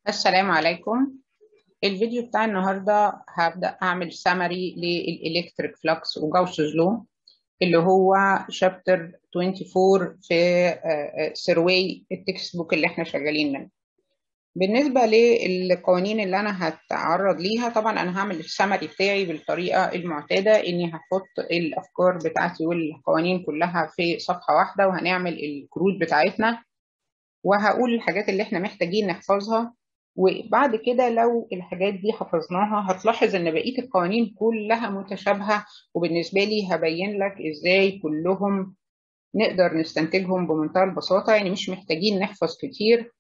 السلام عليكم الفيديو بتاع النهارده هبدأ أعمل سمري للإلكتريك فلكس وجاوسز لو اللي هو شابتر 24 في سيرواي التكست بوك اللي احنا شغالين منه بالنسبة للقوانين اللي أنا هتعرض ليها طبعا أنا هعمل السمري بتاعي بالطريقة المعتادة إني هحط الأفكار بتاعتي والقوانين كلها في صفحة واحدة وهنعمل الكروت بتاعتنا وهقول الحاجات اللي احنا محتاجين نحفظها وبعد كده لو الحاجات دي حفظناها هتلاحظ ان بقيه القوانين كلها متشابهه وبالنسبه لي هبين لك ازاي كلهم نقدر نستنتجهم بمنتهى البساطه يعني مش محتاجين نحفظ كتير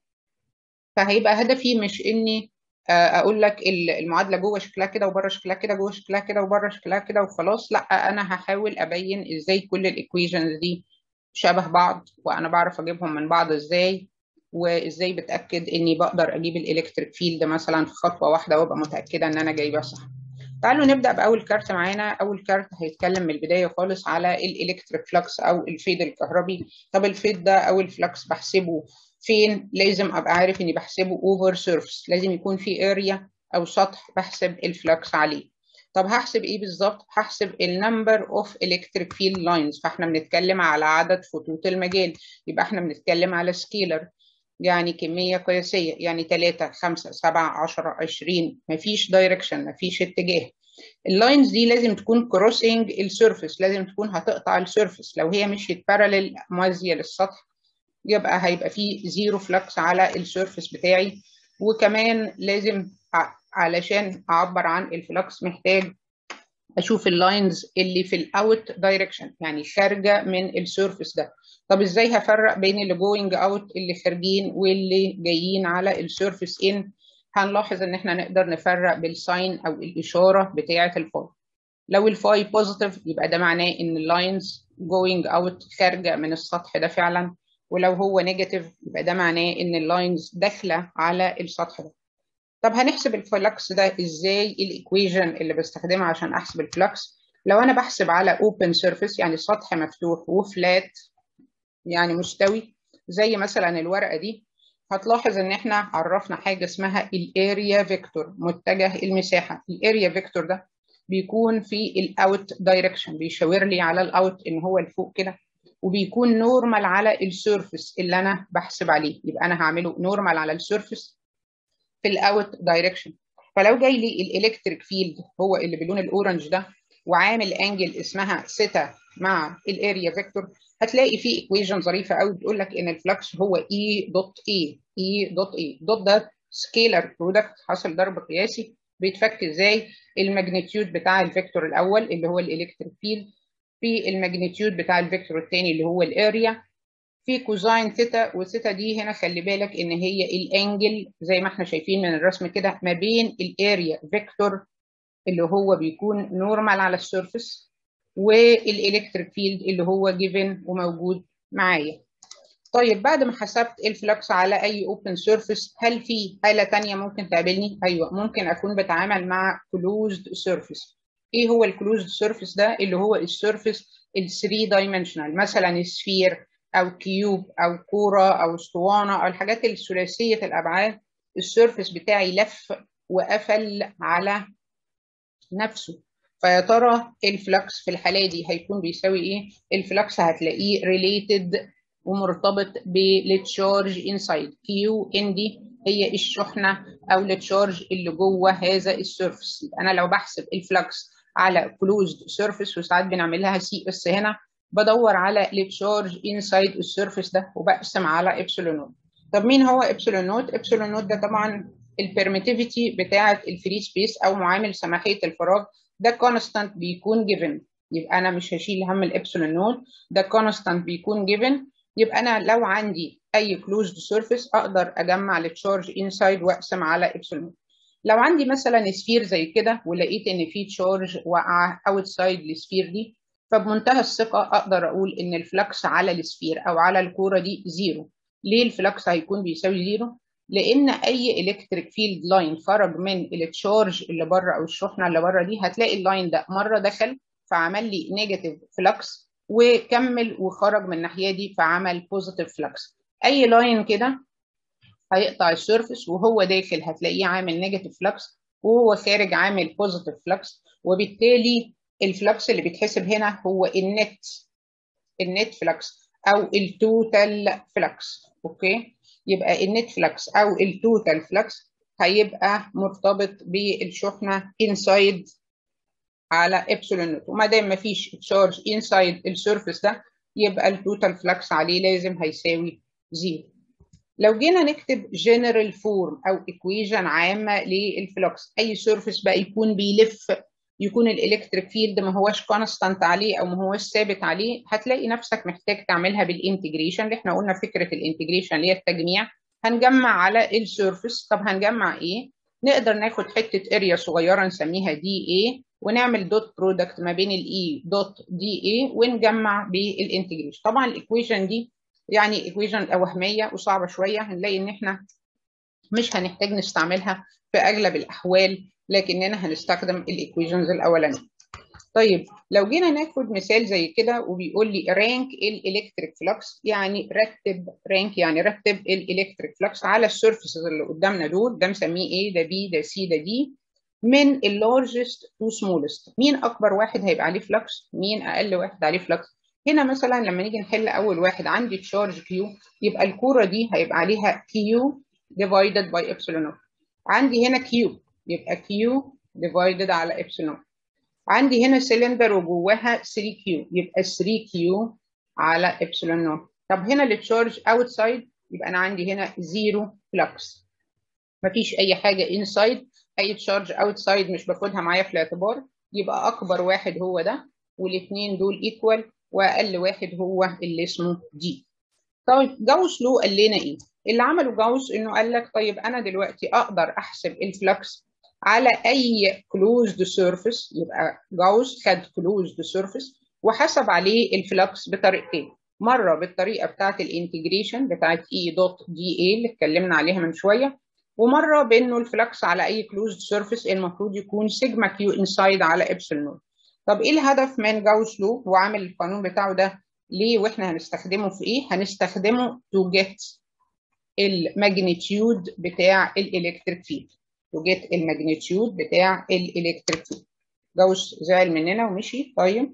فهيبقى هدفي مش اني اقول لك المعادله جوه شكلها كده وبره شكلها كده جوه شكلها كده وبره شكلها كده وخلاص لا انا هحاول ابين ازاي كل الايكويشنز دي شبه بعض وانا بعرف اجيبهم من بعض ازاي وازاي بتاكد اني بقدر اجيب الالكتريك فيلد مثلا في خطوه واحده وابقى متاكده ان انا جايبها صح تعالوا نبدا باول كارت معانا اول كارت هيتكلم من البدايه خالص على الالكتريك فلكس او الفيد الكهربي طب الفيد ده او الفلكس بحسبه فين لازم ابقى عارف اني بحسبه اوفر سيرفيس لازم يكون في اريا او سطح بحسب الفلكس عليه طب هحسب ايه بالظبط هحسب النمبر اوف الكتريك فيلد لاينز فاحنا بنتكلم على عدد خطوط المجال يبقى احنا بنتكلم على سكيلر يعني كمية قياسية يعني 3 5 7 10 20 مفيش دايركشن مفيش اتجاه اللاينز دي لازم تكون كروسنج السيرفيس لازم تكون هتقطع السيرفيس لو هي مشيت باراليل موازية للسطح يبقى هيبقى فيه زيرو فلكس على السيرفيس بتاعي وكمان لازم علشان اعبر عن الفلكس محتاج اشوف اللاينز اللي في الاوت دايركشن يعني خارجه من السيرفيس ده طب ازاي هفرق بين اللي جوينج اوت اللي خارجين واللي جايين على السيرفيس ان هنلاحظ ان احنا نقدر نفرق بالساين او الاشاره بتاعه الفاي لو الفاي بوزيتيف يبقى ده معناه ان اللاينز جوينج اوت خارجه من السطح ده فعلا ولو هو نيجاتيف يبقى ده معناه ان اللاينز داخله على السطح ده طب هنحسب الفلكس ده ازاي الايكويشن اللي بستخدمها عشان احسب الفلكس لو انا بحسب على اوبن سيرفيس يعني سطح مفتوح وفلات يعني مستوي زي مثلا الورقه دي هتلاحظ ان احنا عرفنا حاجه اسمها الاريا فيكتور متجه المساحه الاريا فيكتور ده بيكون في الاوت دايركشن بيشاور لي على الاوت ان هو لفوق كده وبيكون نورمال على السيرفيس اللي انا بحسب عليه يبقى انا هعمله نورمال على السيرفيس في الاوت دايركشن فلو جاي لي الالكتريك فيلد هو اللي باللون الاورنج ده وعامل انجل اسمها سيتا مع الاريا فيكتور هتلاقي في ايكويشن ظريفه قوي بتقول لك ان الفلكس هو اي دوت اي اي دوت اي دوت ده سكيلر برودكت حاصل ضرب قياسي بيتفك ازاي الماجنتيود بتاع الفيكتور الاول اللي هو الالكتريك فيلد في الماجنتيود بتاع الفيكتور الثاني اللي هو الاريا في كوزاين ثيتا والثيتا دي هنا خلي بالك ان هي الانجل زي ما احنا شايفين من الرسم كده ما بين الاريا فيكتور اللي هو بيكون نورمال على السيرفيس والالكتريك فيلد اللي هو جيفن وموجود معايا طيب بعد ما حسبت الفلكس على اي اوبن سيرفيس هل في حاله ثانيه ممكن تقابلني ايوه ممكن اكون بتعامل مع كلوزد سيرفيس ايه هو الكلوزد سيرفيس ده اللي هو السيرفيس ال 3 دايمنشنال مثلا سفير او كيوب او كوره او اسطوانه او الحاجات الثلاثيه الابعاد السيرفيس بتاعي لف وقفل على نفسه فيا ترى الفلكس في الحاله دي هيكون بيساوي ايه الفلكس هتلاقيه ريليتد ومرتبط بالتشارج انسايد كيو ان دي هي الشحنه او التشارج اللي جوه هذا السيرفيس انا لو بحسب الفلكس على كلوزد سيرفيس وساعات بنعملها سي اس هنا بدور على التشارج انسايد السيرفيس ده وبقسم على ابسلون نوت طب مين هو ابسلون نوت ابسلون نوت ده طبعا البرميتيفيتي بتاعه الفري سبيس او معامل سماحيه الفراغ ده كونستانت بيكون جيفن يبقى انا مش هشيل هم الابسلون نوت ده كونستانت بيكون جيفن يبقى انا لو عندي اي كلوزد سيرفيس اقدر اجمع التشارج انسايد واقسم على ابسلون نوت لو عندي مثلا سفير زي كده ولقيت ان في تشارج وقع اوتسايد السفير دي فبمنتهى الثقة أقدر أقول إن الفلكس على السفير أو على الكورة دي زيرو. ليه الفلكس هيكون بيساوي زيرو؟ لأن أي إلكتريك فيلد لاين خرج من التشارج اللي بره أو الشحنة اللي بره دي هتلاقي اللاين ده مرة دخل فعمل لي نيجاتيف فلكس وكمل وخرج من الناحية دي فعمل بوزيتيف فلكس. أي لاين كده هيقطع السيرفس وهو داخل هتلاقيه عامل نيجاتيف فلكس وهو خارج عامل بوزيتيف فلكس وبالتالي الفلكس اللي بيتحسب هنا هو النت النت فلكس او التوتال فلكس اوكي يبقى النت فلكس او التوتال فلكس هيبقى مرتبط بالشحنه انسايد على ابسلون نوت وما دام مفيش تشارج انسايد السيرفيس ده يبقى التوتال فلكس عليه لازم هيساوي زيرو لو جينا نكتب جنرال فورم او ايكويجن عامه للفلكس اي سيرفيس بقى يكون بيلف يكون الالكتريك فيلد ما هوش كونستانت عليه او ما هوش ثابت عليه هتلاقي نفسك محتاج تعملها بالانتجريشن اللي احنا قلنا فكره الانتجريشن اللي هي التجميع هنجمع على السيرفيس طب هنجمع ايه نقدر ناخد حته اريا صغيره نسميها دي اي ونعمل دوت برودكت ما بين الاي دوت دي اي ونجمع بالانتجريشن طبعا الايكويشن دي يعني ايكويشن وهميه وصعبه شويه هنلاقي ان احنا مش هنحتاج نستعملها في اغلب الاحوال لكننا هنستخدم الايكويشنز الاولانيه طيب لو جينا ناخد مثال زي كده وبيقول لي رانك الالكتريك فلكس يعني رتب رانك يعني رتب الالكتريك فلكس على السيرفيسز اللي قدامنا دول ده مسميه ايه ده بي ده سي ده دي من اللارجست تو سمولست مين اكبر واحد هيبقى عليه فلكس مين اقل واحد عليه فلكس هنا مثلا لما نيجي نحل اول واحد عندي تشارج كيو يبقى الكوره دي هيبقى عليها كيو ديفايدد باي ابسلون نوت عندي هنا كيو يبقى كيو ديفايدد على ابسلون عندي هنا سلندر وجواها 3 كيو يبقى 3 كيو على ابسلون نوت طب هنا التشارج اوتسايد يبقى انا عندي هنا زيرو فلكس مفيش اي حاجه انسايد اي تشارج اوتسايد مش باخدها معايا في الاعتبار يبقى اكبر واحد هو ده والاثنين دول ايكوال واقل واحد هو اللي اسمه دي طيب جاوس لو قال لنا ايه اللي عمله جاوس انه قال لك طيب انا دلوقتي اقدر احسب الفلكس على اي كلوزد سيرفيس يبقى جاوس خد كلوزد سيرفيس وحسب عليه الفلكس بطريقتين مره بالطريقه بتاعه الانتجريشن بتاعه اي دوت دي اي اللي اتكلمنا عليها من شويه ومره بانه الفلكس على اي كلوزد سيرفيس المفروض يكون سيجما كيو انسايد على ابسلون نوت طب ايه الهدف من جاوس لو هو عامل القانون بتاعه ده ليه واحنا هنستخدمه في ايه هنستخدمه تو جيت الماجنتيود بتاع الالكتريك فيلد تو جيت الماجنتيود بتاع الالكتريك فيلد جاوس زعل مننا ومشي طيب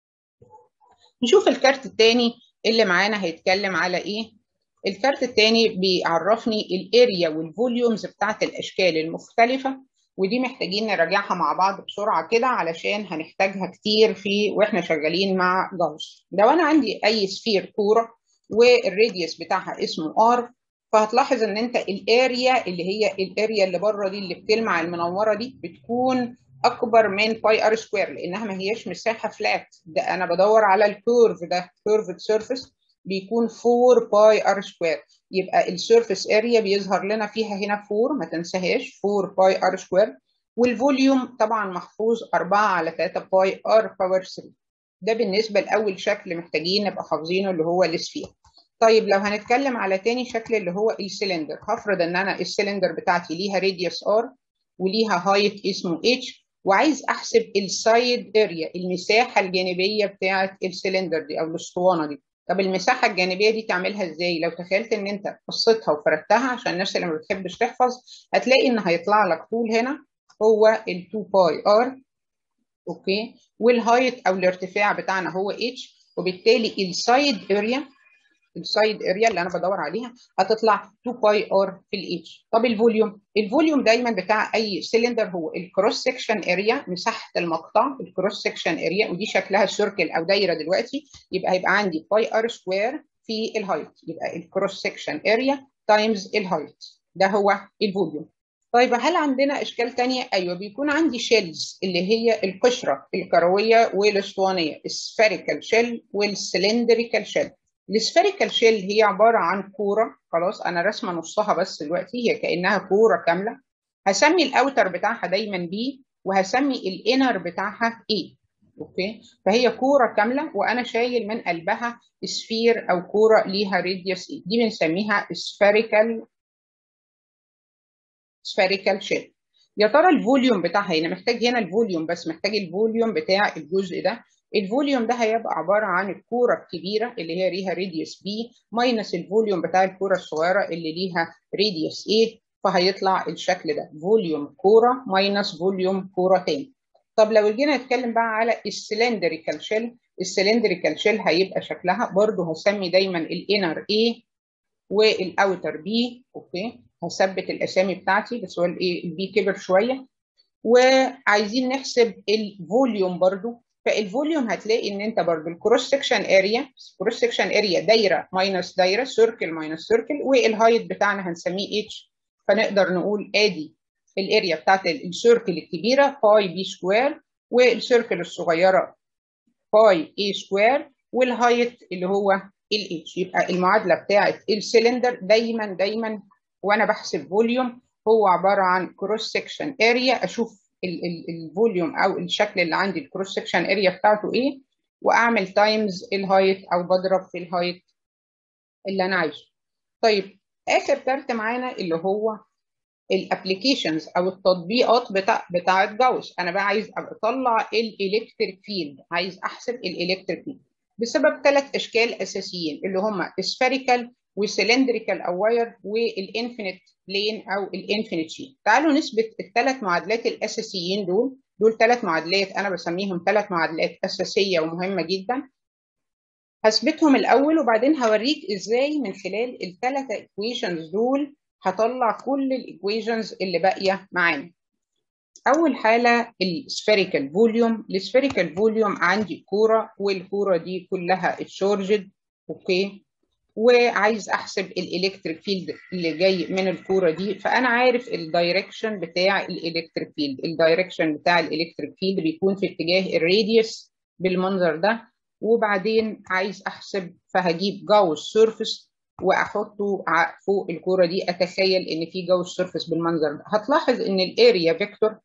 نشوف الكارت الثاني اللي معانا هيتكلم على ايه الكارت الثاني بيعرفني الاريا والفوليومز بتاعت الاشكال المختلفه ودي محتاجين نراجعها مع بعض بسرعه كده علشان هنحتاجها كتير في واحنا شغالين مع جاوس لو انا عندي اي سفير كوره والراديوس بتاعها اسمه ار فهتلاحظ ان انت الاريا اللي هي الاريا اللي بره دي اللي بتلمع المنوره دي بتكون اكبر من باي ار سكوير لانها ما هياش مساحه فلات ده انا بدور على الكيرف ده كيرفد سيرفيس بيكون 4 باي ار سكوير يبقى السيرفيس اريا بيظهر لنا فيها هنا 4 ما تنساهاش 4 باي ار سكوير والفوليوم طبعا محفوظ 4 على 3 باي ار باور 3 ده بالنسبه لاول شكل محتاجين نبقى حافظينه اللي هو السفير طيب لو هنتكلم على تاني شكل اللي هو السلندر هفرض ان انا السلندر بتاعتي ليها راديوس ار وليها هايت اسمه اتش وعايز احسب السايد اريا المساحه الجانبيه بتاعه السلندر دي او الاسطوانه دي طب المساحه الجانبيه دي تعملها ازاي لو تخيلت ان انت قصيتها وفردتها عشان الناس اللي ما بتحبش تحفظ هتلاقي ان هيطلع لك طول هنا هو ال 2 باي ار اوكي والهايت او الارتفاع بتاعنا هو اتش وبالتالي السايد اريا السايد اريا اللي انا بدور عليها هتطلع 2 باي ار في الاتش طب الفوليوم الفوليوم دايما بتاع اي سيلندر هو الكروس سكشن اريا مساحه المقطع الكروس سكشن اريا ودي شكلها سيركل او دايره دلوقتي يبقى هيبقى عندي باي ار سكوير في الهايت يبقى الكروس سكشن اريا تايمز الهايت ده هو الفوليوم طيب هل عندنا اشكال تانية ايوه بيكون عندي شيلز اللي هي القشره الكرويه والاسطوانيه السفيريكال شيل والسلندريكال شيل السفيريكال شيل هي عباره عن كوره خلاص انا رسمه نصها بس دلوقتي هي كانها كوره كامله هسمي الاوتر بتاعها دايما بي وهسمي الانر بتاعها اي اوكي فهي كوره كامله وانا شايل من قلبها سفير او كوره ليها راديوس اي دي بنسميها سفيريكال سفيريكال شيل يا ترى الفوليوم بتاعها هنا محتاج هنا الفوليوم بس محتاج الفوليوم بتاع الجزء ده الفوليوم ده هيبقى عباره عن الكوره الكبيره اللي هي ليها راديوس بي ماينس الفوليوم بتاع الكوره الصغيره اللي ليها راديوس ايه فهيطلع الشكل ده فوليوم كوره ماينس فوليوم كوره تاني طب لو جينا نتكلم بقى على السلندريكال شيل السلندريكال شيل هيبقى شكلها برضو هسمي دايما الانر A والاوتر B اوكي هثبت الاسامي بتاعتي بس هو الايه البي كبر شويه وعايزين نحسب الفوليوم برضو فالفوليوم هتلاقي ان انت برضو الكروس سكشن اريا كروس سكشن اريا دايره ماينس دايره سيركل ماينس سيركل والهايت بتاعنا هنسميه اتش فنقدر نقول ادي الاريا بتاعت السيركل الكبيره باي بي سكوير والسيركل الصغيره باي اي سكوير والهايت اللي هو الاتش يبقى المعادله بتاعت السلندر دايما دايما وانا بحسب فوليوم هو عباره عن كروس سكشن اريا اشوف الفوليوم او الشكل اللي عندي الكروس سكشن اريا بتاعته ايه واعمل تايمز الهايت او بضرب في الهايت اللي انا عايزه طيب اخر كارت معانا اللي هو الابلكيشنز او التطبيقات بتاع بتاعه جاوس انا بقى عايز اطلع الالكتريك فيلد عايز احسب الالكتريك فيلد بسبب ثلاث اشكال اساسيين اللي هم سفيريكال وسلندريكال او واير والانفينيت بلين او الانفينيت شيت تعالوا نثبت الثلاث معادلات الاساسيين دول دول ثلاث معادلات انا بسميهم ثلاث معادلات اساسيه ومهمه جدا هثبتهم الاول وبعدين هوريك ازاي من خلال الثلاثه ايكويشنز دول هطلع كل الايكويشنز اللي باقيه معانا اول حاله السفيريكال فوليوم السفيريكال فوليوم عندي كوره والكوره دي كلها اتشارجد اوكي وعايز احسب الالكتريك فيلد اللي جاي من الكوره دي فانا عارف الدايركشن بتاع الالكتريك فيلد الدايركشن بتاع الالكتريك فيلد بيكون في اتجاه الراديوس بالمنظر ده وبعدين عايز احسب فهجيب جاوس سيرفيس واحطه فوق الكوره دي اتخيل ان في جاوس سيرفيس بالمنظر ده هتلاحظ ان الاريا فيكتور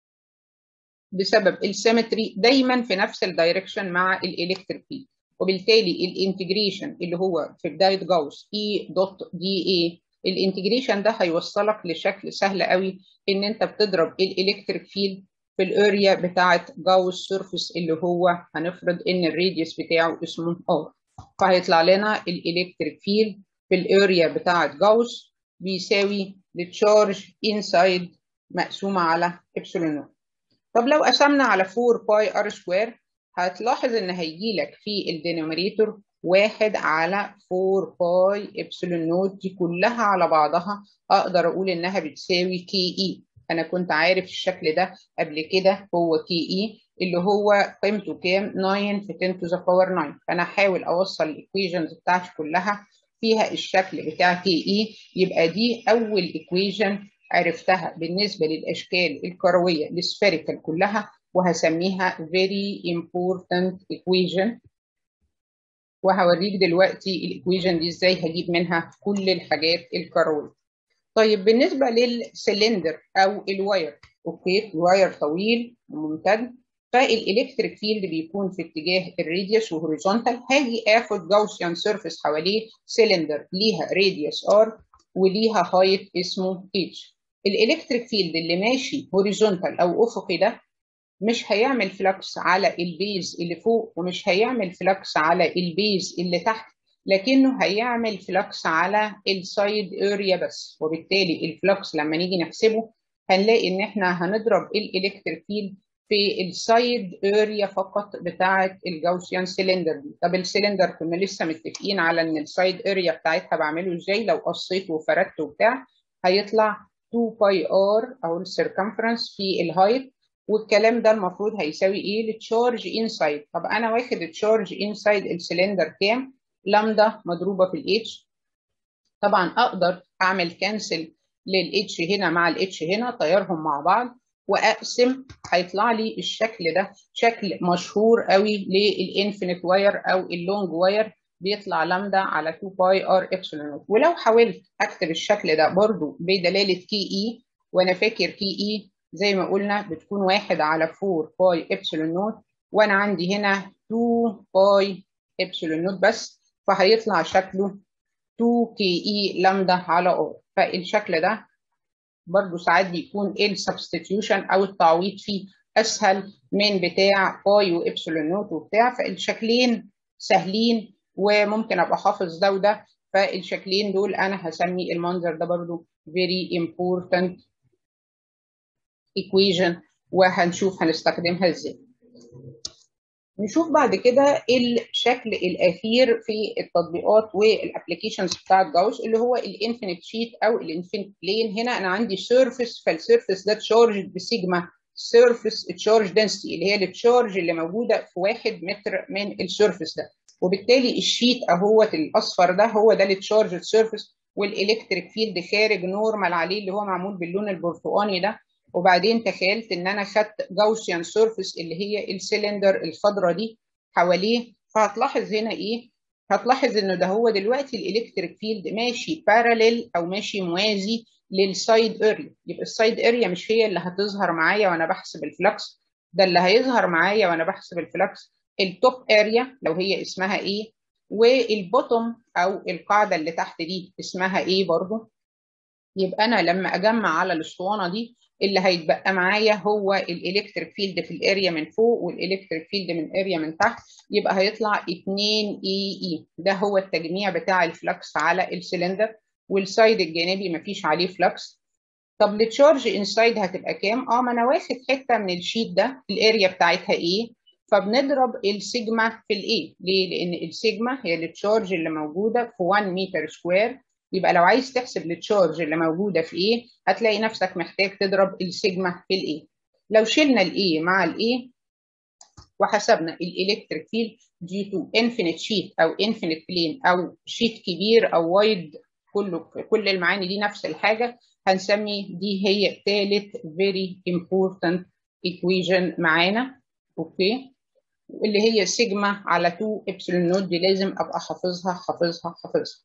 بسبب السيمتري دايما في نفس الدايركشن مع الالكتريك فيلد وبالتالي الانتجريشن اللي هو في بدايه جاوس اي دوت دي اي الانتجريشن ده هيوصلك لشكل سهل قوي ان انت بتضرب الالكتريك فيلد في الاريا بتاعه جاوس سيرفيس اللي هو هنفرض ان الراديوس بتاعه اسمه ار فهيطلع لنا الالكتريك فيلد في الاريا بتاعه جاوس بيساوي التشارج انسايد مقسومه على ابسلون نوت طب لو قسمنا على 4 باي ار سكوير هتلاحظ ان هيجي لك في الدينوميريتور واحد على 4 باي ابسلون نوت دي كلها على بعضها اقدر اقول انها بتساوي كي اي انا كنت عارف الشكل ده قبل كده هو كي اي اللي هو قيمته كام 9 في 10 to the power 9 فانا هحاول اوصل الايكويشنز بتاعتي كلها فيها الشكل بتاع كي اي يبقى دي اول ايكويشن عرفتها بالنسبه للاشكال الكرويه السفيريكال كلها وهسميها very important equation وهوريك دلوقتي الايكويشن دي ازاي هجيب منها كل الحاجات الكرويه طيب بالنسبه للسلندر او الواير اوكي الواير طويل وممتد فالالكتريك فيلد بيكون في اتجاه الراديوس وهوريزونتال هاجي اخد جاوسيان سيرفيس حواليه سلندر ليها راديوس ار وليها هايت اسمه اتش الالكتريك فيلد اللي ماشي هوريزونتال او افقي ده مش هيعمل فلكس على البيز اللي فوق ومش هيعمل فلكس على البيز اللي تحت لكنه هيعمل فلكس على السايد اريا بس وبالتالي الفلكس لما نيجي نحسبه هنلاقي ان احنا هنضرب الالكتريك فيلد في السايد اريا فقط بتاعه الجاوسيان سيلندر دي طب السيلندر كنا لسه متفقين على ان السايد اريا بتاعتها بعمله ازاي لو قصيته وفردته وبتاع هيطلع 2 باي ار او السيركمفرنس في الهايت والكلام ده المفروض هيساوي ايه للتشارج انسايد طب انا واخد التشارج انسايد السلندر كام لامدا مضروبه في الاتش طبعا اقدر اعمل كانسل للاتش هنا مع الاتش هنا طيرهم مع بعض واقسم هيطلع لي الشكل ده شكل مشهور قوي للانفينيت واير او اللونج واير بيطلع لامدا على 2 باي ار ابسلون ولو حاولت اكتب الشكل ده برضو بدلاله كي اي وانا فاكر كي اي زي ما قلنا بتكون واحد على 4 باي ابسلون نوت وانا عندي هنا 2 باي ابسلون نوت بس فهيطلع شكله 2 كي اي لامدا على ار فالشكل ده برضو ساعات بيكون السبستيتيوشن او التعويض فيه اسهل من بتاع باي وابسلون نوت وبتاع فالشكلين سهلين وممكن ابقى حافظ ده وده فالشكلين دول انا هسمي المنظر ده برضو very important equation وهنشوف هنستخدمها ازاي نشوف بعد كده الشكل الاخير في التطبيقات والابلكيشنز بتاعت جاوس اللي هو الانفينيت شيت او الانفينيت بلين هنا انا عندي سيرفيس فالسيرفيس ده تشارج بسيجما سيرفيس تشارج دنسيتي اللي هي التشارج اللي موجوده في واحد متر من السيرفيس ده وبالتالي الشيت اهوت الاصفر ده هو ده التشارج سيرفيس والالكتريك فيلد خارج نورمال عليه اللي هو معمول باللون البرتقاني ده وبعدين تخيلت ان انا خدت جاوسيان سيرفيس اللي هي السلندر الخضراء دي حواليه فهتلاحظ هنا ايه هتلاحظ انه ده هو دلوقتي الالكتريك فيلد ماشي باراليل او ماشي موازي للسايد اريا يبقى السايد اريا مش هي اللي هتظهر معايا وانا بحسب الفلكس ده اللي هيظهر معايا وانا بحسب الفلكس التوب اريا لو هي اسمها ايه والبوتوم او القاعده اللي تحت دي اسمها ايه برضو يبقى انا لما اجمع على الاسطوانه دي اللي هيتبقى معايا هو الالكتريك فيلد في الاريا من فوق والالكتريك فيلد من اريا من تحت يبقى هيطلع 2 اي اي ده هو التجميع بتاع الفلكس على السلندر والسايد الجانبي مفيش عليه فلكس طب التشارج انسايد هتبقى كام؟ اه ما انا واخد حته من الشيت ده الاريا بتاعتها ايه؟ فبنضرب السيجما في الايه ليه لان السيجما هي التشارج اللي موجوده في 1 متر سكوير يبقى لو عايز تحسب التشارج اللي موجوده في ايه هتلاقي نفسك محتاج تضرب السيجما في الايه لو شلنا الايه مع الايه وحسبنا الالكتريك فيلد دي تو انفينيت شيت او انفينيت بلين او شيت كبير او وايد كله كل المعاني دي نفس الحاجه هنسمي دي هي ثالث very important equation معانا اوكي واللي هي سيجما على 2 ابسلون نوت دي لازم ابقى حافظها حافظها حافظها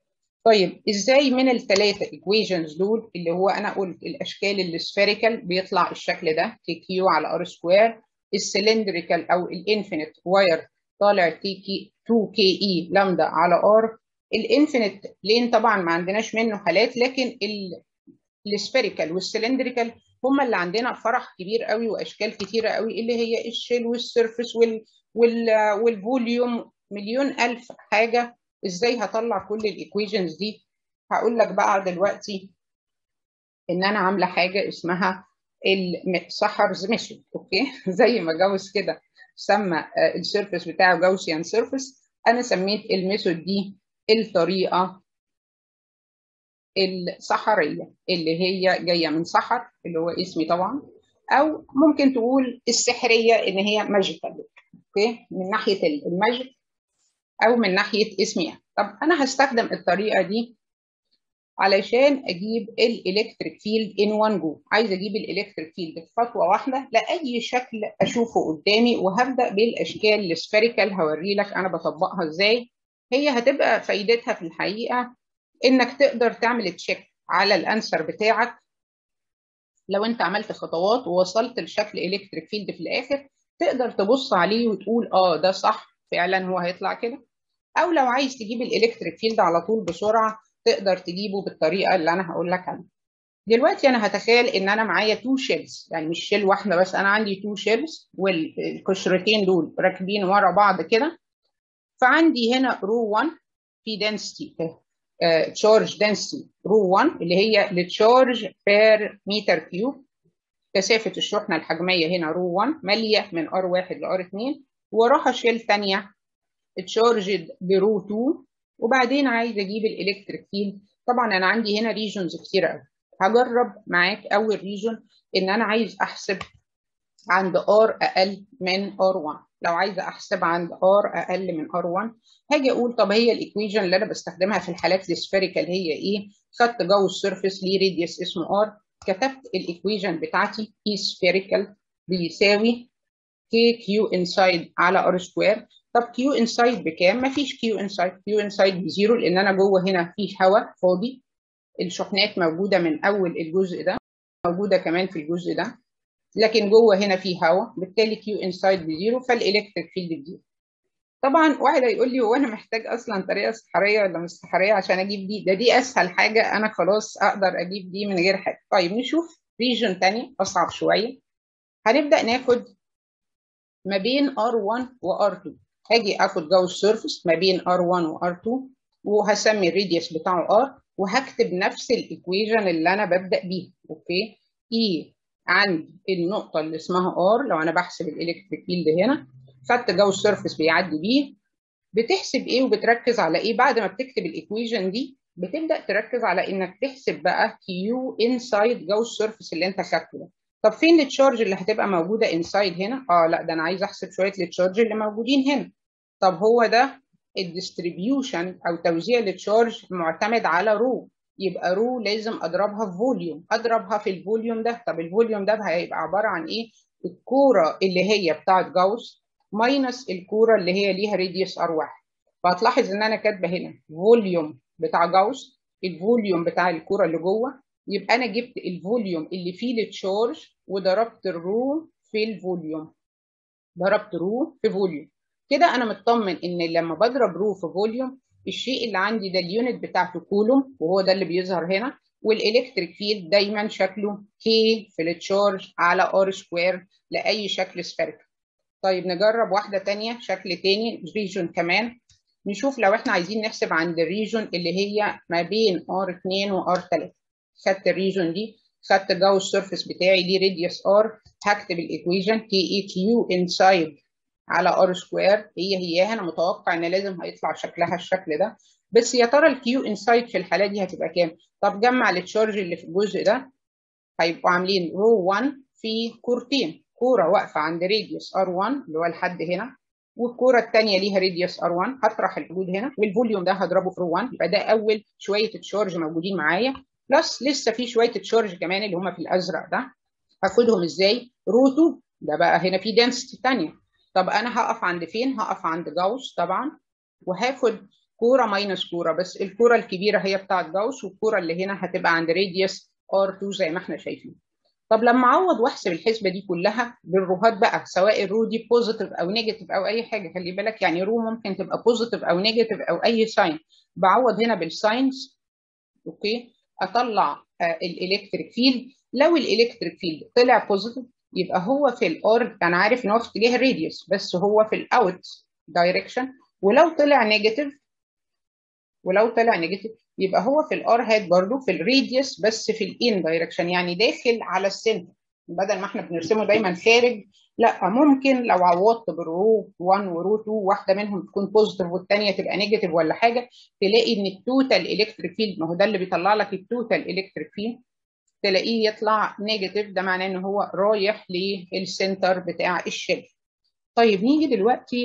طيب ازاي من الثلاثه ايكويشنز دول اللي هو انا قلت الاشكال السفيريكال بيطلع الشكل ده تي كيو على ار سكوير السلندريكال او الانفينيت واير طالع تي كي 2 كي اي لامدا على ار الانفينيت بلين طبعا ما عندناش منه حالات لكن السفيريكال والسلندريكال هم اللي عندنا فرح كبير قوي واشكال كتيره قوي اللي هي الشيل والسيرفس وال وال والفوليوم مليون الف حاجه ازاي هطلع كل الايكويشنز دي هقول لك بقى دلوقتي ان انا عامله حاجه اسمها السحرز ميثود اوكي زي ما جاوس كده سمى السيرفس بتاعه جاوسيان سيرفس انا سميت الميثود دي الطريقه الصحريه اللي هي جايه من سحر اللي هو اسمي طبعا او ممكن تقول السحريه ان هي ماجيكال اوكي من ناحيه الماجيك او من ناحيه اسمي طب انا هستخدم الطريقه دي علشان اجيب الالكتريك فيلد ان وان جو عايز اجيب الالكتريك فيلد في خطوه واحده لاي شكل اشوفه قدامي وهبدا بالاشكال السفيريكال هوري لك انا بطبقها ازاي هي هتبقى فايدتها في الحقيقه انك تقدر تعمل تشيك على الانسر بتاعك لو انت عملت خطوات ووصلت لشكل الكتريك فيلد في الاخر تقدر تبص عليه وتقول اه ده صح فعلا هو هيطلع كده او لو عايز تجيب الالكتريك فيلد على طول بسرعه تقدر تجيبه بالطريقه اللي انا هقول لك عنها دلوقتي انا هتخيل ان انا معايا تو شيلز يعني مش شيل واحده بس انا عندي تو شيلز والقشرتين دول راكبين ورا بعض كده فعندي هنا رو 1 في دنسيتي تشارج دنسيتي رو 1 اللي هي التشارج بير متر كيوب كثافه الشحنه الحجميه هنا رو 1 ماليه من ار 1 لار 2 وراها شيل ثانيه اتشارجد برو 2 وبعدين عايز اجيب الالكتريك فيلد طبعا انا عندي هنا ريجونز كتير قوي هجرب معاك اول ريجون ان انا عايز احسب عند ار اقل من ار 1 لو عايزه احسب عند ار اقل من ار 1 هاجي اقول طب هي الايكويشن اللي انا بستخدمها في الحالات السفيريكال هي ايه خدت جو السيرفيس ليه راديوس اسمه ار كتبت الايكويشن بتاعتي اي سفيريكال بيساوي كي كيو انسايد على ار سكوير طب كيو انسايد بكام؟ مفيش كيو انسايد كيو انسايد بزيرو لان انا جوه هنا في هواء فاضي الشحنات موجوده من اول الجزء ده موجوده كمان في الجزء ده لكن جوه هنا في هواء بالتالي كيو انسايد بزيرو فالالكتريك فيلد بزيرو طبعا واحد هيقول لي هو انا محتاج اصلا طريقه سحريه ولا مش سحريه عشان اجيب دي ده دي اسهل حاجه انا خلاص اقدر اجيب دي من غير حاجه طيب نشوف ريجن تاني اصعب شويه هنبدا ناخد ما بين R1 و R2 هاجي اخد جوز سيرفيس ما بين R1 و R2 وهسمي الراديوس بتاعه R وهكتب نفس الايكويجن اللي انا ببدا بيها اوكي E عند النقطة اللي اسمها R لو أنا بحسب الإلكتريك فيلد هنا خدت جو سيرفيس بيعدي بيه بتحسب إيه وبتركز على إيه بعد ما بتكتب الإيكويجن دي بتبدأ تركز على إنك تحسب بقى كيو انسايد جو السيرفيس اللي أنت خدته ده طب فين التشارج اللي هتبقى موجودة انسايد هنا؟ آه لا ده أنا عايز أحسب شوية التشارج اللي موجودين هنا طب هو ده الديستريبيوشن أو توزيع التشارج معتمد على رو يبقى رو لازم اضربها في فوليوم اضربها في الفوليوم ده طب الفوليوم ده هيبقى عباره عن ايه الكوره اللي هي بتاعت جاوس ماينس الكوره اللي هي ليها راديوس ار واحد فهتلاحظ ان انا كاتبه هنا فوليوم بتاع جاوس الفوليوم بتاع الكوره اللي جوه يبقى انا جبت الفوليوم اللي فيه التشارج وضربت الرو في الفوليوم ضربت رو في فوليوم كده انا مطمن ان لما بضرب رو في فوليوم الشيء اللي عندي ده اليونت بتاعته كولوم وهو ده اللي بيظهر هنا والالكتريك فيلد دايما شكله كي في التشارج على ار سكوير لاي شكل سفيريكال طيب نجرب واحده تانية شكل تاني ريجون كمان نشوف لو احنا عايزين نحسب عند الريجون اللي هي ما بين R2 و R3 خدت الريجون دي خدت جو السيرفيس بتاعي دي راديوس R هكتب الايكويجن كي اي كيو انسايد على ار سكوير هي هي انا متوقع ان لازم هيطلع شكلها الشكل ده بس يا ترى الكيو انسايد في الحاله دي هتبقى كام؟ طب جمع التشارج اللي في الجزء ده هيبقوا عاملين رو 1 في كورتين كوره واقفه عند راديوس ار1 اللي هو لحد هنا والكوره الثانيه ليها راديوس ار1 هطرح الحدود هنا والفوليوم ده هضربه في رو 1 يبقى ده اول شويه تشارج موجودين معايا بلس لسه في شويه تشارج كمان اللي هم في الازرق ده هاخدهم ازاي؟ رو 2 ده بقى هنا في دنسيتي ثانيه طب انا هقف عند فين؟ هقف عند جاوس طبعا وهاخد كوره ماينس كوره بس الكوره الكبيره هي بتاعت جاوس والكوره اللي هنا هتبقى عند راديوس ار2 زي ما احنا شايفين. طب لما اعوض واحسب الحسبه دي كلها بالروهات بقى سواء الرو دي بوزيتيف او نيجاتيف او اي حاجه خلي بالك يعني رو ممكن تبقى بوزيتيف او نيجاتيف او اي ساين بعوض هنا بالساينز اوكي اطلع آه الالكتريك فيلد لو الالكتريك فيلد طلع بوزيتيف يبقى هو في الار انا عارف ان هو في اتجاه الراديوس بس هو في الاوت دايركشن ولو طلع نيجاتيف ولو طلع نيجاتيف يبقى هو في الار هات برضه في الراديوس بس في الان دايركشن يعني داخل على السنتر بدل ما احنا بنرسمه دايما خارج لا ممكن لو عوضت بالرو 1 ورو 2 واحده منهم تكون بوزيتيف والثانيه تبقى نيجاتيف ولا حاجه تلاقي ان التوتال الكتريك فيلد ما هو ده اللي بيطلع لك التوتال الكتريك فيلد تلاقيه يطلع نيجاتيف ده معناه ان هو رايح للسنتر بتاع الشل طيب نيجي دلوقتي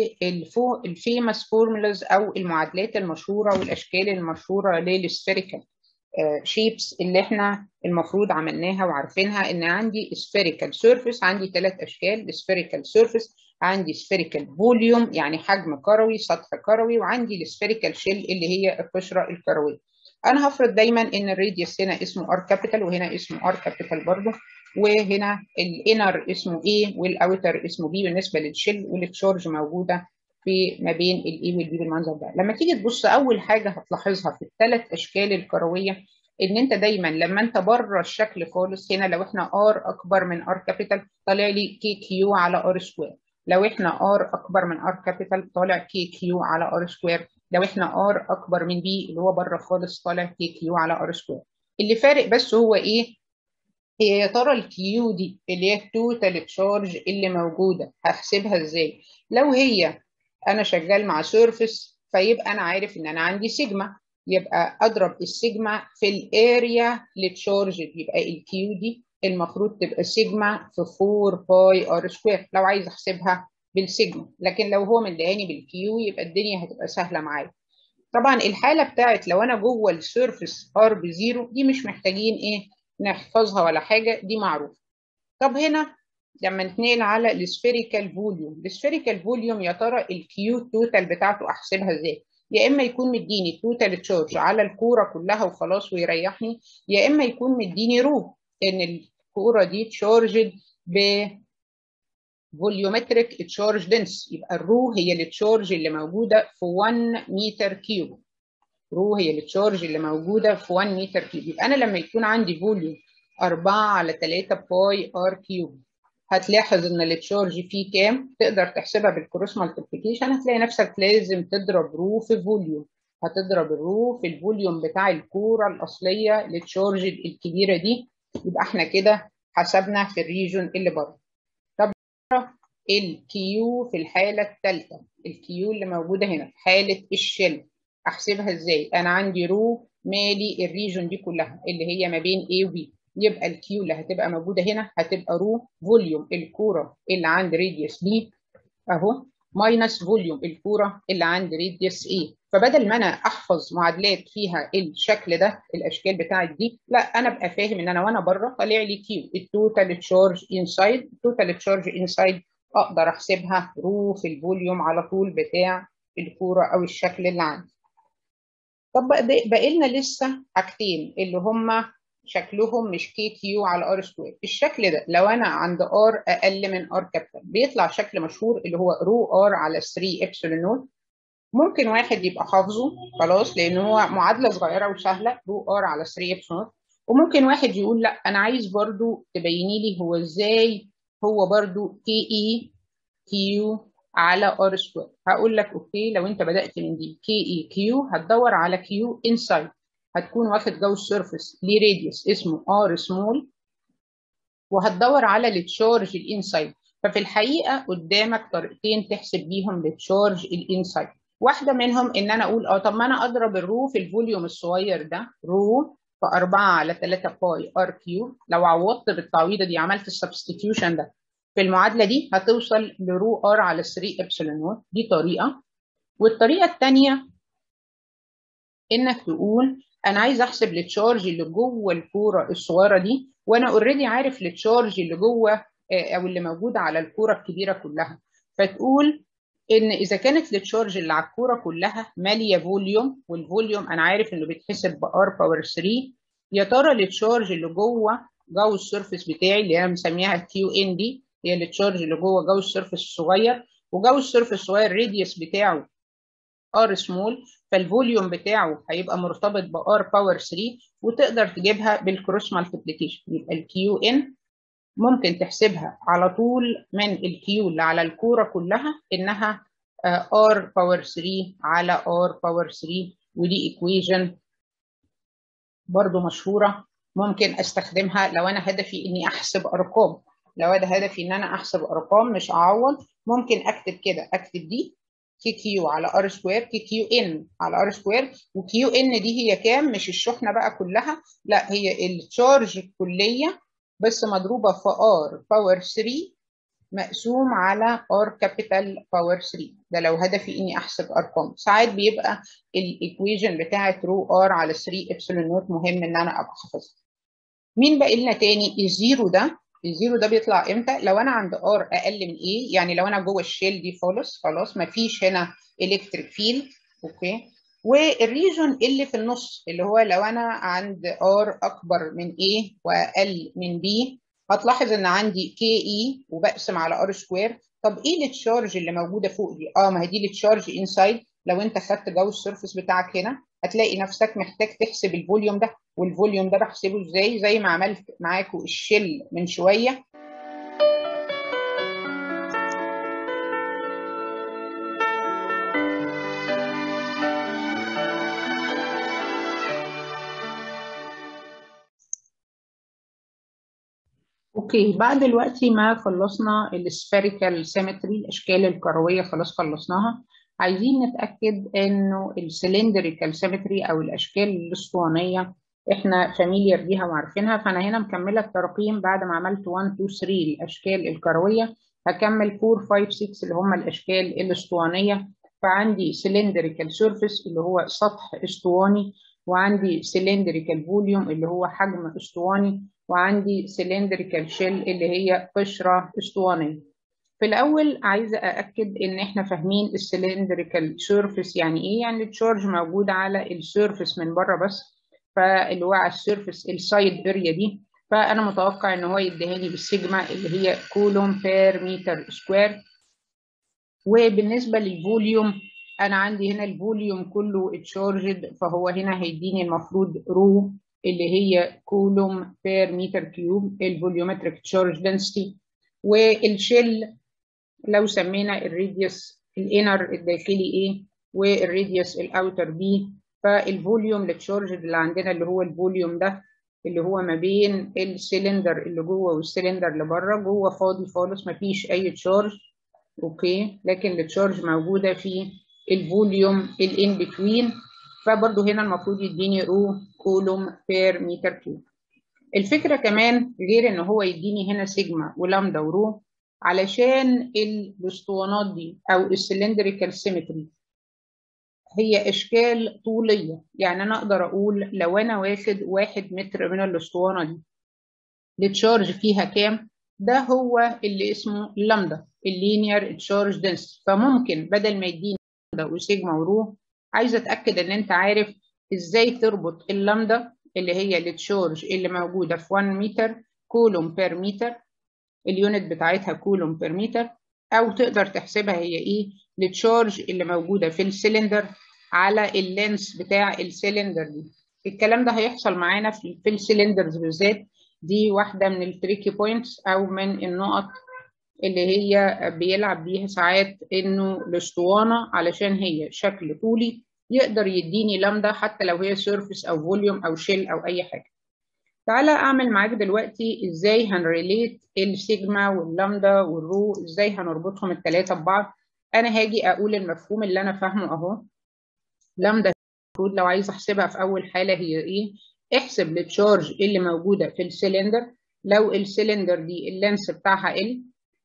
للفيمس فورمولاز او المعادلات المشهوره والاشكال المشهوره للسفيريكال شيبس اللي احنا المفروض عملناها وعارفينها ان عندي سفيريكال سيرفيس عندي ثلاث اشكال سفيريكال سيرفيس عندي سفيريكال فوليوم يعني حجم كروي سطح كروي وعندي السفيريكال شيل اللي هي القشره الكرويه انا هفرض دايما ان الراديوس هنا اسمه ار كابيتال وهنا اسمه ار كابيتال برضه وهنا الانر اسمه A والاوتر اسمه B بالنسبه للشيل والتشارج موجوده في ما بين الاي والبي بالمنظر ده لما تيجي تبص اول حاجه هتلاحظها في الثلاث اشكال الكرويه ان انت دايما لما انت بره الشكل خالص هنا لو احنا ار اكبر من ار كابيتال طالع لي كي كيو على ار سكوير لو احنا ار اكبر من ار كابيتال طالع كي كيو على ار سكوير لو احنا ار اكبر من بي اللي هو بره خالص طالع كي كيو على ار سكوير اللي فارق بس هو ايه هي يا ترى الكيو دي اللي هي التوتال تشارج اللي موجوده هحسبها ازاي لو هي انا شغال مع سيرفيس فيبقى انا عارف ان انا عندي سيجما يبقى اضرب السيجما في الاريا للتشارج يبقى الكيو دي المفروض تبقى سيجما في 4 باي ار سكوير لو عايز احسبها بالسيجما لكن لو هو مديهاني بالكيو يبقى الدنيا هتبقى سهله معايا طبعا الحاله بتاعت لو انا جوه السيرفيس ار بزيرو دي مش محتاجين ايه نحفظها ولا حاجه دي معروفه طب هنا لما نتنقل على السفيريكال فوليوم السفيريكال فوليوم يا ترى الكيو توتال بتاعته احسبها ازاي يا اما يكون مديني توتال تشارج على الكوره كلها وخلاص ويريحني يا اما يكون مديني رو ان الكوره دي تشارجد ب فوليومتريك تشارج دنس يبقى الرو هي التشارج اللي موجوده في 1 متر كيوب رو هي التشارج اللي موجوده في 1 متر كيوب يبقى انا لما يكون عندي فوليوم 4 على 3 باي ار كيوب هتلاحظ ان التشارج فيه كام تقدر تحسبها بالكروس مالتيبليكيشن هتلاقي نفسك لازم تضرب رو في فوليوم هتضرب الرو في الفوليوم بتاع الكوره الاصليه للتشارج الكبيره دي يبقى احنا كده حسبنا في الريجون اللي بره طب الكيو في الحاله الثالثه الكيو اللي موجوده هنا في حاله الشل احسبها ازاي انا عندي رو مالي الريجون دي كلها اللي هي ما بين A و B يبقى الكيو اللي هتبقى موجوده هنا هتبقى رو فوليوم الكوره اللي عند راديوس B اهو ماينس فوليوم الكوره اللي عند راديوس A فبدل ما انا احفظ معادلات فيها الشكل ده الاشكال بتاعت دي لا انا ابقى فاهم ان انا وانا بره طالع لي كيو التوتال تشارج انسايد التوتال تشارج انسايد اقدر احسبها رو في الفوليوم على طول بتاع الكوره او الشكل اللي عندي طب باقي لنا لسه حاجتين اللي هم شكلهم مش كي كيو على ار سكوير الشكل ده لو انا عند ار اقل من ار كابيتال بيطلع شكل مشهور اللي هو رو ار على 3 ابسلون نوت ممكن واحد يبقى حافظه خلاص لان هو معادله صغيره وسهله رو ار على 3 ابسلون وممكن واحد يقول لا انا عايز برضو تبيني لي هو ازاي هو برضو كي اي كيو على ار سكوير هقول لك اوكي لو انت بدات من دي كي اي كيو هتدور على كيو انسايد هتكون واخد جو سيرفيس ليه راديوس اسمه ار سمول وهتدور على التشارج الانسايد ففي الحقيقه قدامك طريقتين تحسب بيهم التشارج الانسايد واحده منهم ان انا اقول اه طب ما انا اضرب الرو في الفوليوم الصغير ده رو في 4 على 3 باي ار كيوب لو عوضت بالتعويضه دي عملت السبستيتيوشن ده في المعادله دي هتوصل لرو ار على 3 ابسلون نوت دي طريقه والطريقه الثانيه انك تقول انا عايز احسب التشارج اللي جوه الكوره الصغيره دي وانا اوريدي عارف التشارج اللي جوه او اللي موجوده على الكوره الكبيره كلها فتقول ان اذا كانت التشارج اللي على الكوره كلها ماليه فوليوم والفوليوم انا عارف انه بيتحسب بار باور 3 يا ترى التشارج اللي جوه جو السيرفيس بتاعي اللي انا مسميها كيو ان دي هي التشارج اللي جوه جو السيرفيس الصغير وجو السيرفيس الصغير الراديوس بتاعه ار سمول فالفوليوم بتاعه هيبقى مرتبط بار باور 3 وتقدر تجيبها بالكروس مالتيبليكيشن يبقى الكيو ان ممكن تحسبها على طول من الكيو اللي على الكوره كلها انها ار باور 3 على ار باور 3 ودي ايكويجن برضو مشهوره ممكن استخدمها لو انا هدفي اني احسب ارقام لو انا هدفي ان انا احسب ارقام مش اعوض ممكن اكتب كده اكتب دي كي كيو على ار سكوير كي كيو ان على ار سكوير وكيو ان دي هي كام مش الشحنه بقى كلها لا هي التشارج الكليه بس مضروبه في ار باور 3 مقسوم على ار كابيتال باور 3 ده لو هدفي اني احسب ارقام ساعات بيبقى الايكويجن بتاعه رو ار على 3 ابسلون نوت مهم ان انا ابقى حافظها مين باقي لنا تاني الزيرو ده الزيرو ده بيطلع امتى لو انا عند ار اقل من ايه يعني لو انا جوه الشيل دي خالص خلاص ما فيش هنا الكتريك فيلد اوكي والريجون اللي في النص اللي هو لو انا عند ار اكبر من A واقل من B هتلاحظ ان عندي كي اي وبقسم على ار سكوير طب ايه التشارج اللي موجوده فوق دي اه ما هي دي التشارج انسايد لو انت خدت جو السيرفيس بتاعك هنا هتلاقي نفسك محتاج تحسب الفوليوم ده والفوليوم ده بحسبه ازاي زي ما عملت معاكم الشل من شويه اوكي بعد دلوقتي ما خلصنا السفيريكال سيمتري الاشكال الكرويه خلاص خلصناها عايزين نتاكد انه السلندريكال سيمتري او الاشكال الاسطوانيه احنا فاميليار بيها وعارفينها فانا هنا مكمله التراقيم بعد ما عملت 1 2 3 الاشكال الكرويه هكمل 4 5 6 اللي هم الاشكال الاسطوانيه فعندي سلندريكال سيرفيس اللي هو سطح اسطواني وعندي سلندريكال فوليوم اللي هو حجم اسطواني وعندي سلندريكال شيل اللي هي قشره اسطوانيه في الاول عايزه ااكد ان احنا فاهمين السلندريكال سيرفيس يعني ايه يعني التشارج موجود على السيرفيس من بره بس فاللي هو على السيرفيس السايد اريا دي فانا متوقع ان هو يديهاني بالسيجما اللي هي كولوم بير متر سكوير وبالنسبه للفوليوم انا عندي هنا الفوليوم كله اتشارجد فهو هنا هيديني المفروض رو اللي هي كولوم بير متر كيوب الفوليومتريك تشارج دنسيتي والشيل لو سمينا الراديوس الانر الداخلي ايه والراديوس الاوتر بي فالفوليوم للتشارج اللي عندنا اللي هو الفوليوم ده اللي هو ما بين السلندر اللي جوه والسلندر اللي بره جوه فاضي خالص ما فيش اي تشارج اوكي لكن التشارج موجوده في الفوليوم الان بتوين فبرضه هنا المفروض يديني رو كولوم بير متر كيوب الفكره كمان غير ان هو يديني هنا سيجما ولامدا ورو علشان الاسطوانات دي او السلندريكال سيمتري هي اشكال طوليه يعني انا اقدر اقول لو انا واخد واحد متر من الاسطوانه دي التشارج فيها كام ده هو اللي اسمه لامدا اللينير تشارج دنس فممكن بدل ما يديني لامدا وسيجما ورو عايزه اتاكد ان انت عارف ازاي تربط اللامدا اللي هي التشارج اللي موجوده في 1 متر كولوم بير متر اليونت بتاعتها كولوم بير متر او تقدر تحسبها هي ايه التشارج اللي موجوده في السلندر على اللينس بتاع السلندر دي الكلام ده هيحصل معانا في, في السلندرز بالذات دي واحده من التريكي بوينتس او من النقط اللي هي بيلعب بيها ساعات انه الاسطوانه علشان هي شكل طولي يقدر يديني لامدا حتى لو هي سيرفيس او فوليوم او شيل او اي حاجه تعالى اعمل معاك دلوقتي ازاي هنريليت السيجما واللامدا والرو ازاي هنربطهم الثلاثه ببعض انا هاجي اقول المفهوم اللي انا فاهمه اهو لامدا المفروض لو عايز احسبها في اول حاله هي ايه احسب التشارج اللي موجوده في السلندر لو السلندر دي اللينس بتاعها ال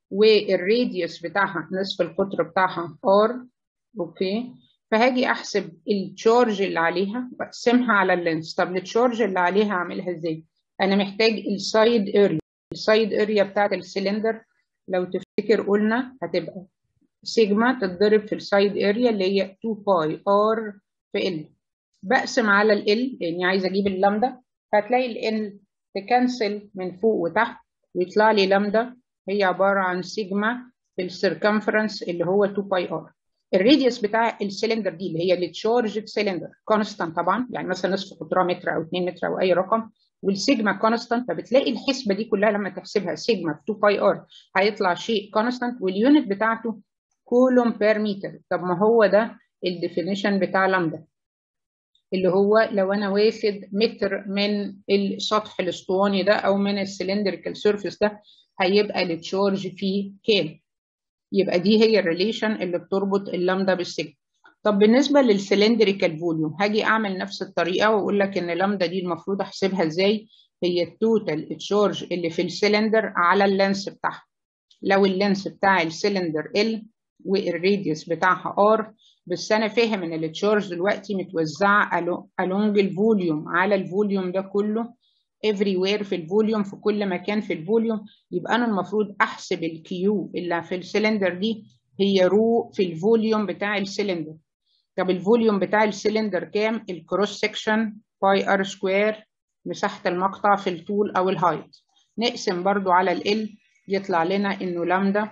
والراديوس بتاعها نصف القطر بتاعها ار اوكي فهاجي احسب التشارج اللي عليها واقسمها على اللينس طب التشارج اللي عليها اعملها ازاي انا محتاج السايد اريا السايد اريا بتاعت السلندر لو تفتكر قلنا هتبقى سيجما تتضرب في السايد اريا اللي هي 2 باي ار في ال بقسم على ال لاني عايزه اجيب اللامدا هتلاقي ال تكنسل من فوق وتحت ويطلع لي لامدا هي عباره عن سيجما في السيركمفرنس اللي هو 2 باي ار الراديوس بتاع السلندر دي اللي هي التشارج سلندر كونستانت طبعا يعني مثلا نصف قطرها متر او 2 متر او اي رقم والسيجما كونستانت فبتلاقي الحسبه دي كلها لما تحسبها سيجما في 2 باي ار هيطلع شيء كونستانت واليونت بتاعته كولوم بير متر طب ما هو ده الديفينيشن بتاع لامدا اللي هو لو انا واخد متر من السطح الاسطواني ده او من السلندريكال سيرفيس ده هيبقى التشارج فيه كام يبقى دي هي الريليشن اللي بتربط اللامدا بالسيجما طب بالنسبه للسلندريكال فوليوم هاجي اعمل نفس الطريقه واقول لك ان لامدا دي المفروض احسبها ازاي هي التوتال تشارج اللي في السلندر على اللينس بتاعها لو اللينس بتاع السلندر ال والراديوس بتاعها ار بس انا فاهم ان التشارج دلوقتي متوزعه along الفوليوم على الفوليوم ده كله everywhere في الفوليوم في كل مكان في الفوليوم يبقى انا المفروض احسب الكيو اللي في السلندر دي هي رو في الفوليوم بتاع السلندر طب الفوليوم بتاع السلندر كام الكروس سكشن باي ار سكوير مساحه المقطع في الطول او الهايت نقسم برضو على ال يطلع لنا انه لامدا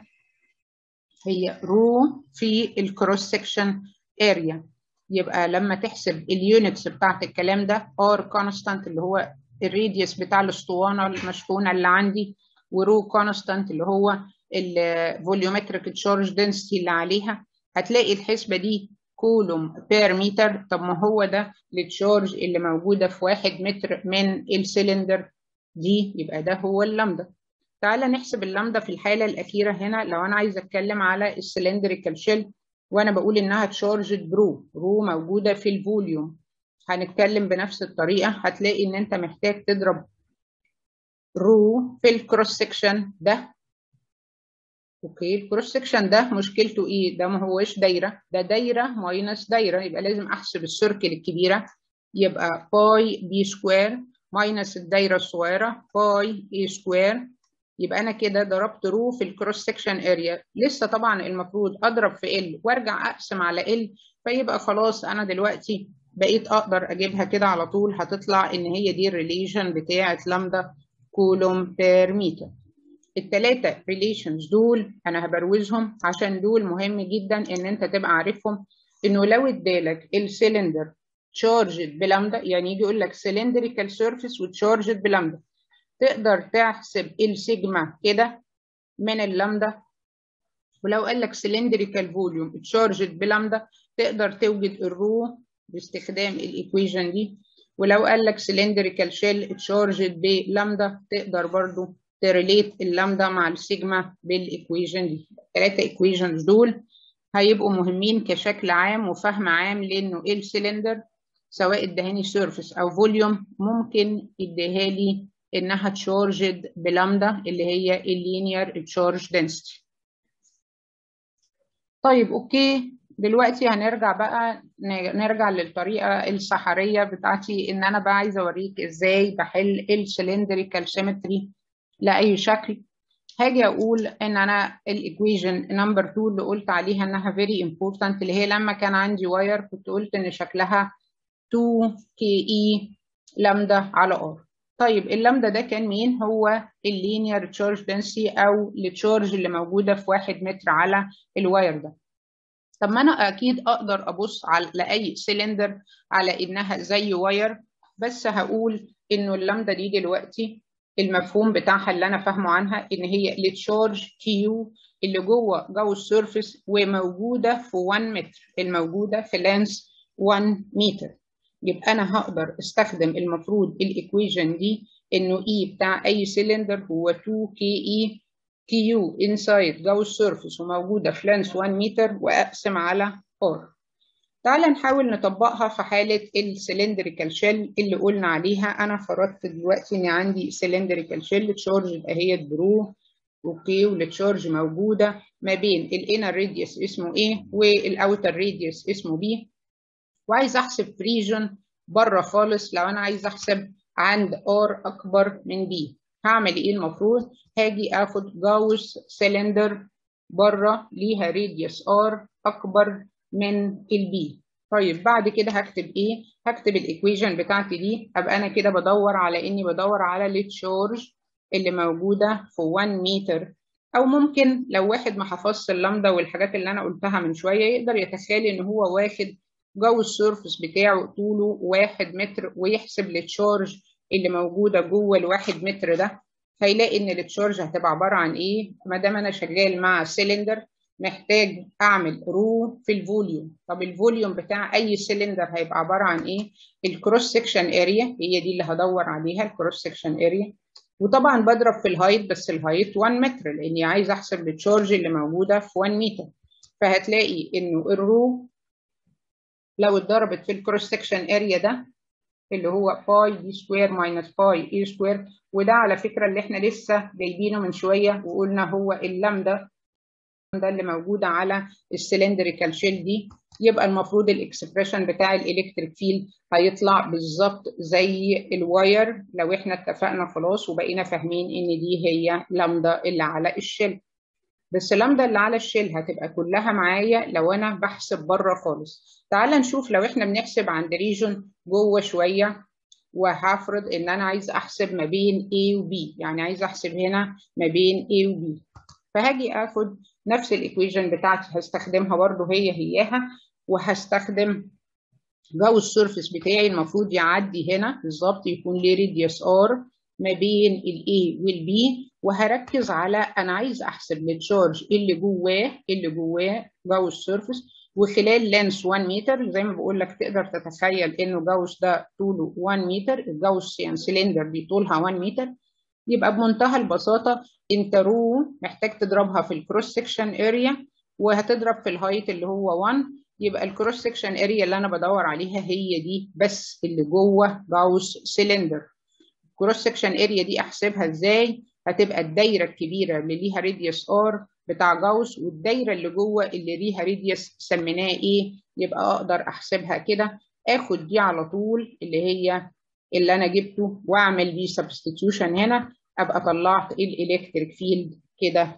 هي رو في الكروس سكشن اريا يبقى لما تحسب اليونتس بتاعت الكلام ده ار كونستانت اللي هو الراديوس بتاع الاسطوانه المشحونه اللي عندي ورو كونستانت اللي هو الفوليومتريك تشارج دنسيتي اللي عليها هتلاقي الحسبه دي كولوم بير متر طب ما هو ده التشارج اللي موجوده في واحد متر من السلندر دي يبقى ده هو اللامدا تعالى نحسب اللامدا في الحاله الاخيره هنا لو انا عايزه اتكلم على السلندريكال شيل وانا بقول انها تشارجد برو رو موجوده في الفوليوم هنتكلم بنفس الطريقه هتلاقي ان انت محتاج تضرب رو في الكروس سكشن ده اوكي الكروس سكشن ده مشكلته ايه ده ما هوش دايره ده دايره ماينس دايره يبقى لازم احسب السيركل الكبيره يبقى باي بي سكوير ماينس الدايره الصغيره باي اي سكوير يبقى انا كده ضربت رو في الكروس سكشن اريا لسه طبعا المفروض اضرب في ال وارجع اقسم على ال فيبقى خلاص انا دلوقتي بقيت اقدر اجيبها كده على طول هتطلع ان هي دي الريليشن بتاعه لامدا كولوم بير متر الثلاثه ريليشنز دول انا هبروزهم عشان دول مهم جدا ان انت تبقى عارفهم انه لو ادالك السلندر تشارجد بلامدا يعني يجي يقول لك سلندريكال سيرفيس وتشارجد بلامدا تقدر تحسب السيجما كده من اللامدا ولو قال لك سلندريكال فوليوم تشارجد بلامدا تقدر توجد الرو باستخدام الايكويشن دي ولو قال لك سلندريكال شيل تشارجد بلامدا تقدر برضو تريليت اللامدا مع السيجما بالايكويشن دي الثلاثه ايكويشنز دول هيبقوا مهمين كشكل عام وفهم عام لانه ايه السلندر سواء ادهاني سيرفيس او فوليوم ممكن يديها لي انها تشارجد بلامدا اللي هي اللينير تشارج دنسيتي طيب اوكي دلوقتي هنرجع بقى نرجع للطريقه السحريه بتاعتي ان انا بقى عايزه اوريك ازاي بحل السلندريكال سيمتري لاي شكل هاجي اقول ان انا الايكويشن نمبر 2 اللي قلت عليها انها فيري امبورتنت اللي هي لما كان عندي واير كنت قلت ان شكلها 2 كي اي لامدا على ار طيب اللامدا ده كان مين هو اللينير تشارج دنسي او التشارج اللي موجوده في 1 متر على الواير ده طب ما انا اكيد اقدر ابص على لاي سلندر على انها زي واير بس هقول انه اللامدا دي دلوقتي المفهوم بتاعها اللي انا فاهمه عنها ان هي التشارج كيو اللي جوه جو السيرفيس وموجوده في 1 متر الموجوده في لانس 1 متر يبقى انا هقدر استخدم المفروض الايكويشن دي انه اي بتاع اي سلندر هو 2 كي اي كيو انسايد جو السيرفيس وموجوده في لانس 1 متر واقسم على ار تعال نحاول نطبقها في حالة السلندريكال شيل اللي قلنا عليها أنا فرضت دلوقتي إن عندي سلندريكال شيل تشارج أهي برو أوكي والتشارج موجودة ما بين الانر راديوس اسمه إيه والأوتر راديوس اسمه بي وعايز أحسب ريجن بره خالص لو أنا عايز أحسب عند ار أكبر من بي هعمل إيه المفروض؟ هاجي آخد جاوس سلندر بره ليها راديوس ار أكبر من البي طيب بعد كده هكتب ايه هكتب الايكويشن بتاعتي دي ابقى انا كده بدور على اني بدور على التشارج اللي موجوده في 1 متر او ممكن لو واحد ما حفظش اللامدا والحاجات اللي انا قلتها من شويه يقدر يتخيل ان هو واخد جو السيرفس بتاعه طوله 1 متر ويحسب التشارج اللي موجوده جوه الواحد متر ده هيلاقي ان التشارج هتبقى عباره عن ايه ما دام انا شغال مع سيلندر محتاج اعمل رو في الفوليوم طب الفوليوم بتاع اي سلندر هيبقى عباره عن ايه الكروس سكشن اريا هي دي اللي هدور عليها الكروس سكشن اريا وطبعا بضرب في الهايت بس الهايت 1 متر لاني عايز احسب التشارج اللي موجوده في 1 متر فهتلاقي انه الرو لو اتضربت في الكروس سكشن اريا ده اللي هو باي دي سكوير ماينس باي اي سكوير وده على فكره اللي احنا لسه جايبينه من شويه وقلنا هو اللامدا ده اللي موجوده على السلندريكال شيل دي يبقى المفروض الاكسبريشن بتاع الالكتريك فيلد هيطلع بالظبط زي الواير لو احنا اتفقنا خلاص وبقينا فاهمين ان دي هي لامدا اللي على الشيل بس لامدا اللي على الشيل هتبقى كلها معايا لو انا بحسب بره خالص تعال نشوف لو احنا بنحسب عند ريجون جوه شويه وهفرض ان انا عايز احسب ما بين A و B يعني عايز احسب هنا ما بين A و B فهاجي اخد نفس الايكويشن بتاعتي هستخدمها برضو هي هياها وهستخدم جو السيرفيس بتاعي المفروض يعدي هنا بالظبط يكون ليه ريديوس ار ما بين الاي والبي وهركز على انا عايز احسب التشارج اللي جواه اللي جواه جو السيرفيس وخلال لينس 1 متر زي ما بقول لك تقدر تتخيل انه جوس ده طوله 1 متر الجوس يعني سلندر دي طولها 1 متر يبقى بمنتهى البساطه انت رو محتاج تضربها في الكروس سكشن اريا وهتضرب في الهايت اللي هو 1 يبقى الكروس سكشن اريا اللي انا بدور عليها هي دي بس اللي جوه جاوس سلندر الكروس سكشن اريا دي احسبها ازاي هتبقى الدايره الكبيره اللي ليها راديوس ار بتاع جاوس والدايره اللي جوه اللي ليها راديوس سميناه ايه يبقى اقدر احسبها كده اخد دي على طول اللي هي اللي انا جبته واعمل بيه سبستيتيوشن هنا ابقى طلعت الالكتريك فيلد كده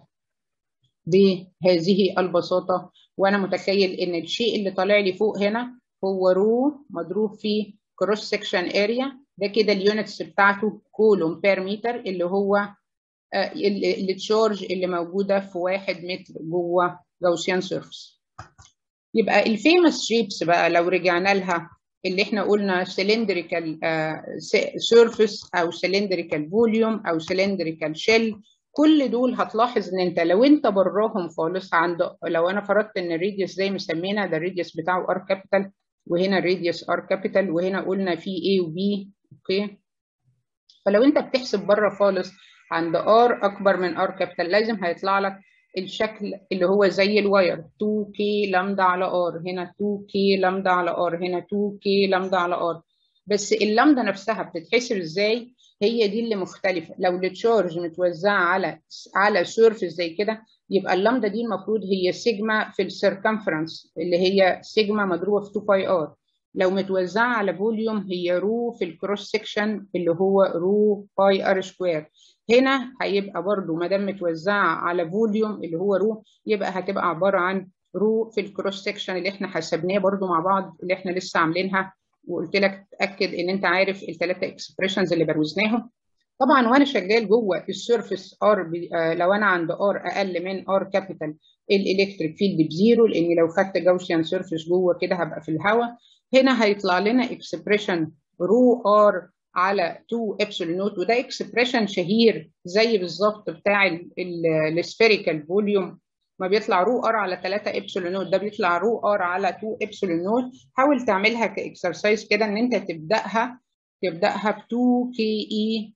بهذه البساطه وانا متخيل ان الشيء اللي طالع لي فوق هنا هو رو مضروب في كروس سكشن اريا ده كده اليونتس بتاعته كولوم بير متر اللي هو التشارج اللي موجوده في واحد متر جوه جاوسيان سيرفس يبقى الفيمس شيبس بقى لو رجعنا لها اللي احنا قلنا سلندريكال سيرفيس او سلندريكال فوليوم او سلندريكال شيل كل دول هتلاحظ ان انت لو انت براهم خالص عند لو انا فرضت ان الراديوس زي ما سمينا ده الراديوس بتاعه ار كابيتال وهنا الراديوس ار كابيتال وهنا قلنا في A و B اوكي فلو انت بتحسب بره خالص عند ار اكبر من ار كابيتال لازم هيطلع لك الشكل اللي هو زي الواير 2k لامدا على ار هنا 2k لامدا على ار هنا 2k لامدا على ار بس اللامدا نفسها بتتحسب ازاي هي دي اللي مختلفه لو التشارج متوزعه على على سيرفيس زي كده يبقى اللامدا دي المفروض هي سيجما في السيركمفرنس اللي هي سيجما مضروبه في 2 باي ار لو متوزعه على فوليوم هي رو في الكروس سكشن اللي هو رو باي ار سكوير هنا هيبقى برضو ما دام متوزعه على فوليوم اللي هو رو يبقى هتبقى عباره عن رو في الكروس سكشن اللي احنا حسبناه برضو مع بعض اللي احنا لسه عاملينها وقلت لك تاكد ان انت عارف الثلاثه اكسبريشنز اللي بروزناهم طبعا وانا شغال جوه السيرفيس ار آه لو انا عند ار اقل من ار كابيتال الالكتريك فيلد بزيرو لان لو خدت جاوسيان سيرفيس جوه كده هبقى في الهواء هنا هيطلع لنا اكسبريشن رو ار على 2 ابسلون نوت وده اكسبريشن شهير زي بالظبط بتاع السفيريكال فوليوم ما بيطلع رو ار على 3 ابسلون نوت ده بيطلع رو ار على 2 ابسلون نوت حاول تعملها كاكسرسايز كده ان انت تبداها تبداها ب 2 كي اي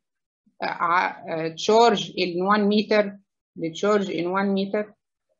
تشارج ان 1 متر لتشارج ان 1 متر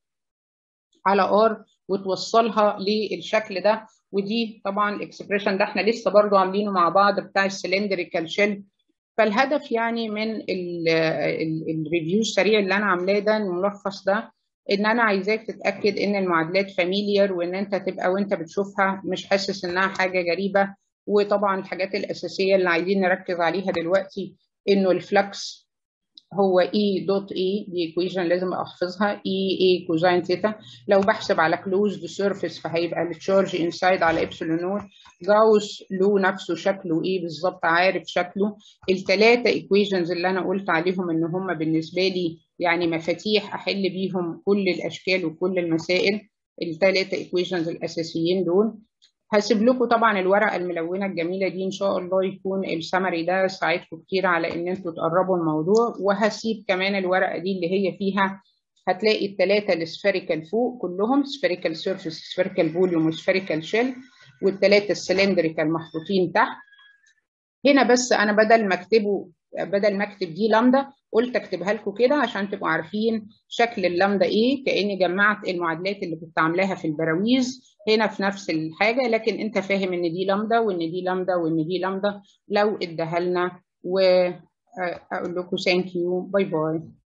على ار وتوصلها للشكل ده ودي طبعا الاكسبريشن ده احنا لسه برضو عاملينه مع بعض بتاع السلندريكال شيل فالهدف يعني من الريفيو السريع اللي انا عاملاه ده الملخص ده ان انا عايزاك تتاكد ان المعادلات فاميليار وان انت تبقى وانت بتشوفها مش حاسس انها حاجه غريبه وطبعا الحاجات الاساسيه اللي عايزين نركز عليها دلوقتي انه الفلكس هو اي دوت اي دي ايكويشن لازم احفظها اي اي كوزين ثيتا لو بحسب على كلوزد سيرفيس فهيبقى التشارج انسايد على ابسلون نوت جاوس له نفسه شكله ايه بالظبط عارف شكله الثلاثه ايكويشنز اللي انا قلت عليهم ان هم بالنسبه لي يعني مفاتيح احل بيهم كل الاشكال وكل المسائل الثلاثه ايكويشنز الاساسيين دول هسيب لكم طبعا الورقه الملونه الجميله دي ان شاء الله يكون السمري ده ساعدكم كتير على ان انتوا تقربوا الموضوع وهسيب كمان الورقه دي اللي هي فيها هتلاقي الثلاثه السفيريكال فوق كلهم سفيريكال سيرفيس سفيريكال فوليوم وسفيريكال شيل والثلاثه السلندريكال محطوطين تحت هنا بس انا بدل ما اكتبه بدل ما اكتب دي لامدا قلت اكتبها لكم كده عشان تبقوا عارفين شكل اللامدا ايه كاني جمعت المعادلات اللي كنت عاملاها في البراويز هنا في نفس الحاجه لكن انت فاهم ان دي لامدا وان دي لامدا وان دي لامدا لو اداها لنا واقول لكم ثانك يو باي باي